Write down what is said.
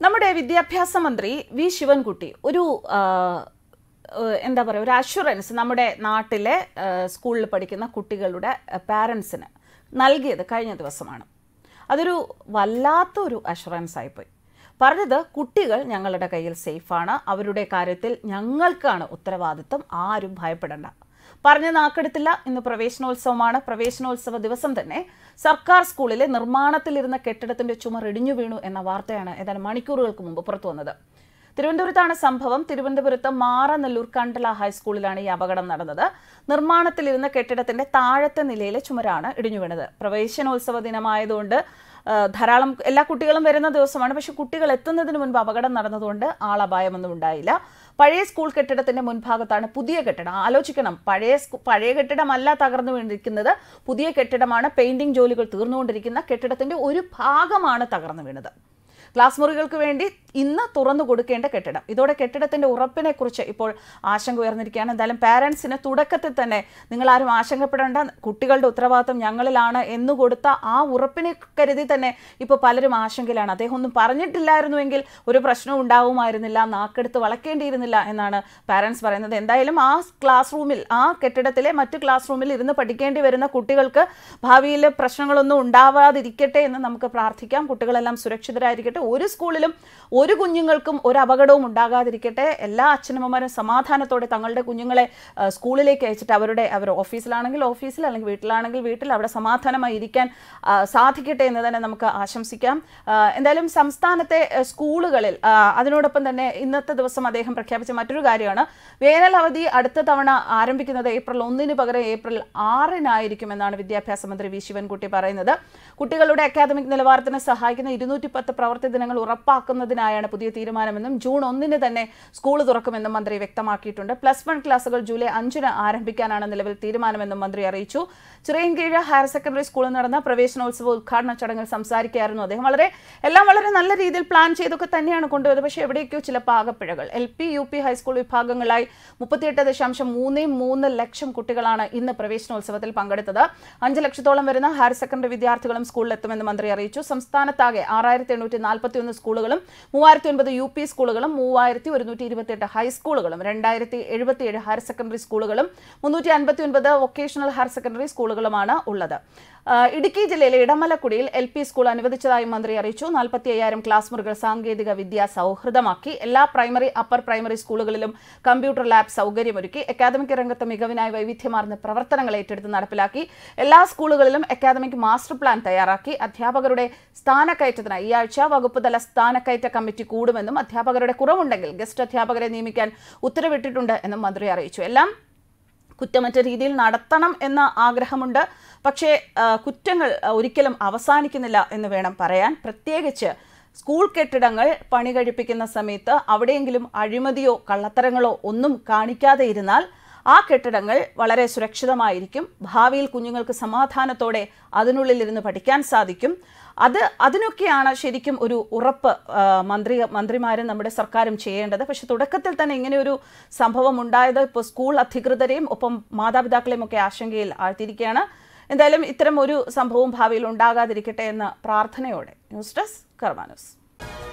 നമ്മുടെ വിദ്യാഭ്യാസ മന്ത്രി വി ശിവൻകുട്ടി ഒരു ആ, ഏഹ്, എന്താ പറയുക ഒരു അഷുറൻസ് നമ്മുടെ നാട്ടിലെ ഏഹ്, സ്കൂളിൽ പഠിക്കുന്ന കുട്ടികളുടെ പാരൻസിന് നൽകിയത് കഴിഞ്ഞ ദിവസമാണ് അതൊരു വല്ലാത്തൊരു അഷുറൻസ് ആയിപ്പോയി പറഞ്ഞത് കുട്ടികൾ ഞങ്ങളുടെ കയ്യിൽ സേഫാണ് അവരുടെ കാര്യത്തിൽ ഞങ്ങൾക്കാണ് ഉത്തരവാദിത്വം ആരും ഭയപ്പെടേണ്ട പറഞ്ഞ നാക്കെടുത്തില്ല ഇന്ന് പ്രവേശനോത്സവമാണ് പ്രവേശനോത്സവ ദിവസം തന്നെ സർക്കാർ സ്കൂളിലെ നിർമ്മാണത്തിലിരുന്ന കെട്ടിടത്തിന്റെ ചുമർ ഇടിഞ്ഞു വീണു എന്ന വാർത്തയാണ് ഏതാനും മണിക്കൂറുകൾക്ക് മുമ്പ് പുറത്തു വന്നത് തിരുവനന്തപുരത്താണ് സംഭവം തിരുവനന്തപുരത്ത് മാറനല്ലൂർ കണ്ടല ഹൈസ്കൂളിലാണ് ഈ അപകടം നടന്നത് നിർമ്മാണത്തിലിരുന്ന കെട്ടിടത്തിന്റെ താഴത്തെ നിലയിലെ ചുമരാണ് ഇടിഞ്ഞു വീണത് പ്രവേശനോത്സവ ദിനമായതുകൊണ്ട് ആ, ധാരാളം എല്ലാ കുട്ടികളും വരുന്ന ദിവസമാണ് പക്ഷെ കുട്ടികൾ എത്തുന്നതിന് മുൻപ് അപകടം നടന്നതുകൊണ്ട് ആളപായമൊന്നും ഉണ്ടായില്ല പഴയ സ്കൂൾ കെട്ടിടത്തിന്റെ മുൻഭാഗത്താണ് പുതിയ കെട്ടിടം ആലോചിക്കണം പഴയ സ്കൂ- പഴയ കെട്ടിടമല്ല തകർന്നു വീണിരിക്കുന്നത് പുതിയ കെട്ടിടമാണ് പെയിന്റിംഗ് ജോലികൾ തീർന്നുകൊണ്ടിരിക്കുന്ന കെട്ടിടത്തിന്റെ ഒരു ഭാഗമാണ് തകർന്നു വീണത് ക്ലാസ് മുറികൾക്ക് വേണ്ടി ഇന്ന് തുറന്നു കൊടുക്കേണ്ട കെട്ടിടം ഇതോടെ കെട്ടിടത്തിന്റെ ഉറപ്പിനെ കുറിച്ച് ഇപ്പോൾ ആശങ്ക ഉയർന്നിരിക്കുകയാണ് എന്തായാലും പാരന്റ്സിന് തുടക്കത്തിൽ തന്നെ നിങ്ങൾ ആരും ആശങ്കപ്പെടേണ്ട കുട്ടികളുടെ ഉത്തരവാദിത്വം ഞങ്ങളിലാണ് എന്ന് കൊടുത്ത ആ ഉറപ്പിനെ കരുതി തന്നെ ഇപ്പോൾ പലരും ആശങ്കയിലാണ് അദ്ദേഹം ഒന്നും പറഞ്ഞിട്ടില്ലായിരുന്നുവെങ്കിൽ ഒരു പ്രശ്നവും ഉണ്ടാവുമായിരുന്നില്ല നാക്കെടുത്ത് വളയ്ക്കേണ്ടിയിരുന്നില്ല എന്നാണ് പാരന്റ്സ് പറയുന്നത് എന്തായാലും ആ ക്ലാസ് റൂമിൽ ആ കെട്ടിടത്തിലെ മറ്റ് ക്ലാസ് റൂമിൽ ഇരുന്ന് പഠിക്കേണ്ടി വരുന്ന കുട്ടികൾക്ക് ഭാവിയിൽ പ്രശ്നങ്ങളൊന്നും ഉണ്ടാവാതിരിക്കട്ടെ എന്ന് നമുക്ക് പ്രാർത്ഥിക്കാം കുട്ടികളെല്ലാം സുരക്ഷിതരായിരിക്കട്ടെ ഒരു സ്കൂളിലും ഒരു കുഞ്ഞുങ്ങൾക്കും ഒരു അപകടവും ഉണ്ടാകാതിരിക്കട്ടെ എല്ലാ അച്ഛനമ്മമാരും സമാധാനത്തോടെ തങ്ങളുടെ കുഞ്ഞുങ്ങളെ ആ, സ്കൂളിലേക്ക് അയച്ചിട്ട് അവരുടെ അവർ ഓഫീസിലാണെങ്കിൽ ഓഫീസിൽ അല്ലെങ്കിൽ വീട്ടിലാണെങ്കിൽ വീട്ടിൽ അവിടെ സമാധാനമായി ഇരിക്കാൻ ആ, സാധിക്കട്ടെ എന്ന് തന്നെ നമുക്ക് ആശംസിക്കാം ആ, എന്തായാലും സംസ്ഥാനത്തെ ആ, സ്കൂളുകളിൽ ആ, അതിനോടൊപ്പം തന്നെ ഇന്നത്തെ ദിവസം അദ്ദേഹം പ്രഖ്യാപിച്ച മറ്റൊരു കാര്യമാണ് വേനൽ അവധി അടുത്ത തവണ ആരംഭിക്കുന്നത് ഏപ്രിൽ ഒന്നിന് പകരം ഏപ്രിൽ ആറിനായിരിക്കുമെന്നാണ് വിദ്യാഭ്യാസ മന്ത്രി വി ശിവൻകുട്ടി പറയുന്നത് കുട്ടികളുടെ അക്കാദമിക് നിലവാരത്തിന് സഹായിക്കുന്ന ഇരുന്നൂറ്റി പത്ത് പ്രവൃത്തി ദിനങ്ങൾ ഉറപ്പാക്കുന്നതിനായാണ് പുതിയ തീരുമാനമെന്നും ജൂൺ ഒന്നിന് തന്നെ സ്കൂൾ തുറക്കുമെന്നും മന്ത്രി വ്യക്തമാക്കിയിട്ടുണ്ട് പ്ലസ് വൺ ക്ലാസുകൾ ജൂലൈ അഞ്ചിന് ആരംഭിക്കാനാണ് നിലവിൽ തീരുമാനമെന്നും മന്ത്രി അറിയിച്ചു ചിറയൻകീഴ് ഹയർ സെക്കൻഡറി സ്കൂളിൽ നടന്ന പ്രവേശനോത്സവ ഉദ്ഘാടന ചടങ്ങിൽ സംസാരിക്കുകയായിരുന്നു അദ്ദേഹം വളരെ എല്ലാം വളരെ നല്ല രീതിയിൽ പ്ലാൻ ചെയ്തൊക്കെ തന്നെയാണ് കൊണ്ടുപോയത് പക്ഷേ എവിടേക്കോ ചില പാകപ്പിഴകൾ L P U P high school വിഭാഗങ്ങളായി മുപ്പത്തിയെട്ട് ദശാംശം മൂന്ന് മൂന്ന് ലക്ഷം കുട്ടികളാണ് ഇന്ന് പ്രവേശനോത്സവത്തിൽ പങ്കെടുത്തത് അഞ്ച് ലക്ഷത്തോളം വരുന്ന ഹയർ സെക്കൻഡറി വിദ്യാർത്ഥികളും സ്കൂളിലെത്തുമെന്ന് മന്ത്രി അറിയിച്ചു സംസ്ഥാനത്താകെ ആറായിരത്തി എണ്ണൂറ്റി നാൽപ്പത്തി ഒന്ന് സ്കൂളുകളും മൂവായിരത്തി ഒൻപത് യു പി സ്കൂളുകളും മൂവായിരത്തി ഒരുന്നൂറ്റി ഇരുപത്തിയെട്ട് ഹൈസ്കൂളുകളും രണ്ടായിരത്തി എഴുപത്തിയേഴ് ഹയർ സെക്കൻഡറി സ്കൂളുകളും മുന്നൂറ്റി അൻപത്തി ഒൻപത് വൊക്കേഷണൽ ഹയർ സെക്കൻഡറി സ്കൂളുകളുമാണ് ഉള്ളത് ആ, ഇടുക്കി ജില്ലയിലെ ഇടമലക്കുടിയിൽ എൽ പി സ്കൂൾ അനുവദിച്ചതായി മന്ത്രി അറിയിച്ചു നാൽപ്പത്തി അയ്യായിരം ക്ലാസ് മുറികൾ സാങ്കേതിക വിദ്യ സൗഹൃദമാക്കി എല്ലാ പ്രൈമറി അപ്പർ പ്രൈമറി സ്കൂളുകളിലും കമ്പ്യൂട്ടർ ലാബ് സൗകര്യമൊരുക്കി അക്കാദമിക് രംഗത്ത് മികവിനായി വൈവിധ്യമാർന്ന പ്രവർത്തനങ്ങൾ ഏറ്റെടുത്ത് നടപ്പിലാക്കി എല്ലാ സ്കൂളുകളിലും അക്കാദമിക് മാസ്റ്റർ പ്ലാൻ തയ്യാറാക്കി അധ്യാപകരുടെ സ്ഥാനക്കയറ്റത്തിനായി ഈ ആഴ്ച വകുപ്പ് തല സ്ഥാനക്കയറ്റ കമ്മിറ്റി കൂടുമെന്നും അധ്യാപകരുടെ കുറവുണ്ടെങ്കിൽ ഗസ്റ്റ് അധ്യാപകരെ നിയമിക്കാൻ ഉത്തരവിട്ടിട്ടുണ്ട് എന്നും മന്ത്രി അറിയിച്ചു എല്ലാം കുറ്റമറ്റ രീതിയിൽ നടത്തണം എന്ന ആഗ്രഹമുണ്ട് പക്ഷേ ആ, കുറ്റങ്ങൾ ആ, ഒരിക്കലും അവസാനിക്കുന്നില്ല എന്ന് വേണം പറയാൻ പ്രത്യേകിച്ച് സ്കൂൾ കെട്ടിടങ്ങൾ പണി കഴിപ്പിക്കുന്ന സമയത്ത് അവിടെയെങ്കിലും അഴിമതിയോ കള്ളത്തരങ്ങളോ ഒന്നും കാണിക്കാതെ ഇരുന്നാൽ ആ കെട്ടിടങ്ങൾ വളരെ സുരക്ഷിതമായിരിക്കും ഭാവിയിൽ കുഞ്ഞുങ്ങൾക്ക് സമാധാനത്തോടെ അതിനുള്ളിൽ ഇരുന്ന് പഠിക്കാൻ സാധിക്കും അത് അതിനൊക്കെയാണ് ശരിക്കും ഒരു ഉറപ്പ് ആ, മന്ത്രി മന്ത്രിമാരും നമ്മുടെ സർക്കാരും ചെയ്യേണ്ടത് പക്ഷെ തുടക്കത്തിൽ തന്നെ ഇങ്ങനെ ഒരു സംഭവം ഉണ്ടായത് ഇപ്പോൾ സ്കൂൾ അധികൃതരെയും ഒപ്പം മാതാപിതാക്കളെയും ഒക്കെ ആശങ്കയിൽ ആഴ്ത്തിയിരിക്കുകയാണ് എന്തായാലും ഇത്തരം ഒരു സംഭവം ഭാവിയിൽ ഉണ്ടാകാതിരിക്കട്ടെ എന്ന പ്രാർത്ഥനയോടെ ന്യൂസ് ഡെസ്ക് കർമാനൂസ്